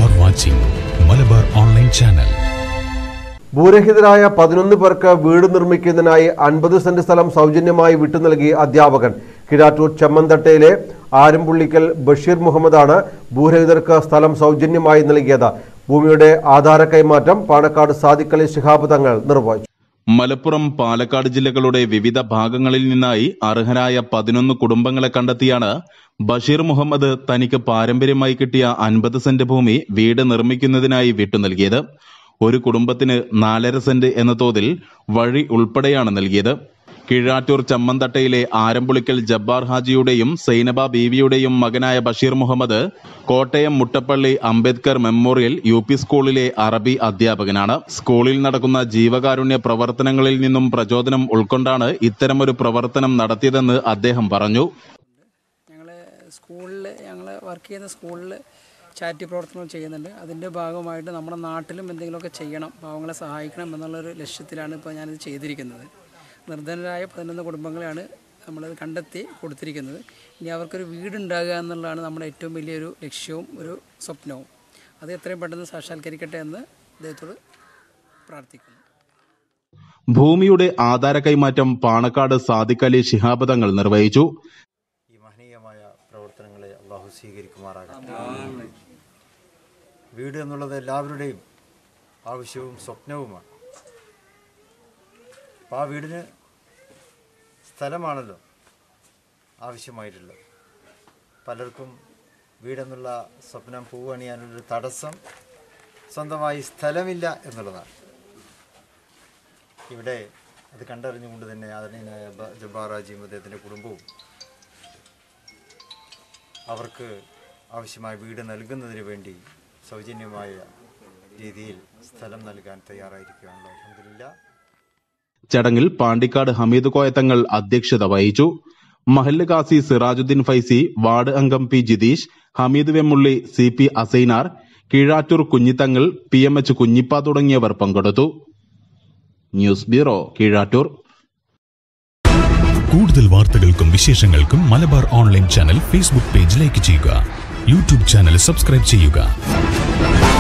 are watching Malabar Online Channel. ഭൂരഹിതരായ പതിനൊന്ന് പേർക്ക് വീട് നിർമ്മിക്കുന്നതിനായി അൻപത് സെന്റ് സ്ഥലം സൗജന്യമായി വിട്ടു നൽകി അധ്യാപകൻ കിരാറ്റൂർ ചെമ്മന്തട്ടയിലെ ആരംപുള്ളിക്കൽ ബഷീർ മുഹമ്മദാണ് ഭൂരഹിതർക്ക് സ്ഥലം സൗജന്യമായി നൽകിയത് ഭൂമിയുടെ ആധാര കൈമാറ്റം പാണക്കാട് സാദിഖലി ശിഹാബ് തങ്ങൾ നിർവഹിച്ചു മലപ്പുറം പാലക്കാട് ജില്ലകളുടെ വിവിധ ഭാഗങ്ങളിൽ നിന്നായി അർഹരായ പതിനൊന്ന് കുടുംബങ്ങളെ കണ്ടെത്തിയാണ് ബഷീർ മുഹമ്മദ് തനിക്ക് പാരമ്പര്യമായി കിട്ടിയ അൻപത് സെന്റ് ഭൂമി വീട് നിർമ്മിക്കുന്നതിനായി വിട്ടു നൽകിയത് ഒരു കുടുംബത്തിന് നാലര സെന്റ് എന്ന തോതിൽ വഴി ഉൾപ്പെടെയാണ് നൽകിയത് കീഴാറ്റൂർ ചമ്മന്തട്ടയിലെ ആരംപുളിക്കൽ ജബ്ബാർ ഹാജിയുടെയും സൈനബ ബീവിയുടെയും മകനായ Basheer Muhammad Kottayam Muttappally Ambedkar memorial U P സ്കൂളിലെ അറബി അധ്യാപകനാണ് സ്കൂളിൽ നടക്കുന്ന ജീവകാരുണ്യ പ്രവർത്തനങ്ങളിൽ നിന്നും പ്രചോദനം ഉൾക്കൊണ്ടാണ് ഇത്തരമൊരു പ്രവർത്തനം നടത്തിയതെന്ന് അദ്ദേഹം പറഞ്ഞു ഞങ്ങൾ സ്കൂളിൽ ഞങ്ങൾ വർക്ക് ചെയ്യുന്ന സ്കൂളിൽ ചാരിറ്റി പ്രവർത്തനങ്ങൾ ചെയ്യുന്നുണ്ട് അതിൻ്റെ ഭാഗമായിട്ട് നമ്മുടെ നാട്ടിലും എന്തെങ്കിലുമൊക്കെ ചെയ്യണം പാവങ്ങളെ സഹായിക്കണം എന്നുള്ളൊരു ലക്ഷ്യത്തിലാണ് ഇപ്പോൾ ഞാനിത് ചെയ്തിരിക്കുന്നത് നിർധനരായ പതിനൊന്ന് കുടുംബങ്ങളെയാണ് നമ്മളത് കണ്ടെത്തി കൊടുത്തിരിക്കുന്നത് ഇനി അവർക്കൊരു വീടുണ്ടാകുക എന്നുള്ളതാണ് നമ്മുടെ ഏറ്റവും വലിയൊരു ലക്ഷ്യവും ഒരു സ്വപ്നവും അത് എത്രയും പെട്ടെന്ന് സാക്ഷാത്കരിക്കട്ടെ എന്ന് അദ്ദേഹത്തോട് പ്രാർത്ഥിക്കുന്നു ഭൂമിയുടെ ആധാര കൈമാറ്റം പാണക്കാട് സാദിഖ് അലി ശിഹാബ് തങ്ങൾ നിർവഹിച്ചു ഈ മഹനീയമായ പ്രവർത്തനങ്ങളെ അള്ളാഹു സ്വീകരിക്കുമാറാകട്ടെ വീട് എന്നുള്ളത് എല്ലാവരുടെയും ആവശ്യവും സ്വപ്നവുമാണ് അപ്പോൾ ആ വീടിന് സ്ഥലമാണല്ലോ ആവശ്യമായിട്ടുള്ളത് പലർക്കും വീടെന്നുള്ള സ്വപ്നം പൂവണിയാനുള്ളൊരു തടസ്സം സ്വന്തമായി സ്ഥലമില്ല എന്നുള്ളതാണ് ഇവിടെ അത് കണ്ടറിഞ്ഞുകൊണ്ട് തന്നെ ആദരണീയനായ ബ- ജബ്ബാർ ഹാജിയും അദ്ദേഹത്തിൻ്റെ കുടുംബവും അവർക്ക് ആവശ്യമായ വീട് നൽകുന്നതിന് വേണ്ടി സൗജന്യമായ രീതിയിൽ സ്ഥലം നൽകാൻ തയ്യാറായിരിക്കുകയാണല്ലോ അലഹമില്ല ചടങ്ങിൽ പാണ്ടിക്കാട് ഹമീദ് കോയത്തങ്ങൾ അധ്യക്ഷത വഹിച്ചു മഹല്ല് കാസി സിറാജുദ്ദീൻ ഫൈസി വാർഡ് അംഗം P Jithesh Hameed Vemmully C P Asainar Keezhattoor Kunhithangal P M H Kunhippa തുടങ്ങിയവർ പങ്കെടുത്തു ന്യൂസ് ബ്യൂറോ കീഴാറ്റൂർ കൂടുതൽ വാർത്തകൾക്കും വിശേഷങ്ങൾക്കും Malabar online channel Facebook page like ചെയ്യുക യൂട്യൂബ് ചാനൽ സബ്സ്ക്രൈബ് ചെയ്യുക